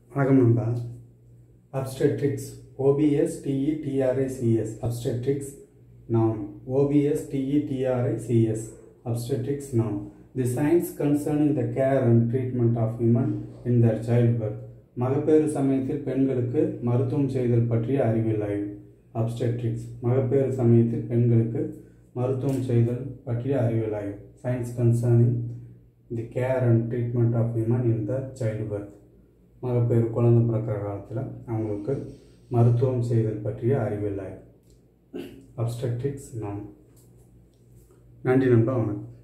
வணக்கம் நண்பா அப்ஸ்டெட்ரிக்ஸ் OPS DE டிஆர்ஐசிஎஸ் அப்ஸ்டெட்ரிக்ஸ் நாம் ஓபிஎஸ் டிஇ டிஆர்ஐசிஎஸ் அப்ஸ்டெட்ரிக்ஸ் நாம் the science concerning the care and treatment of women in the child birth மகப்பேறு சமயத்தில் பெண்களுக்கு மருத்துவம் செய்தல் பற்றிய அறிவியல் ஆய்வு அப்ஸ்டெட்ரிக்ஸ் மகப்பேறு சமயத்தில் பெண்களுக்கு மருத்துவம் செய்தல் பற்றிய அறிவியல் ஆய்வு science concerning the care and treatment of women in the child birth மகப்பேறு குழந்தை பிறக்கிற காலத்தில் அவங்களுக்கு மருத்துவம் செய்தல் பற்றிய அறிவியல் ஆய்வு அப்ஸ்ட்ரக்டிக்ஸ் நான் நன்றி நண்பா வணக்கம்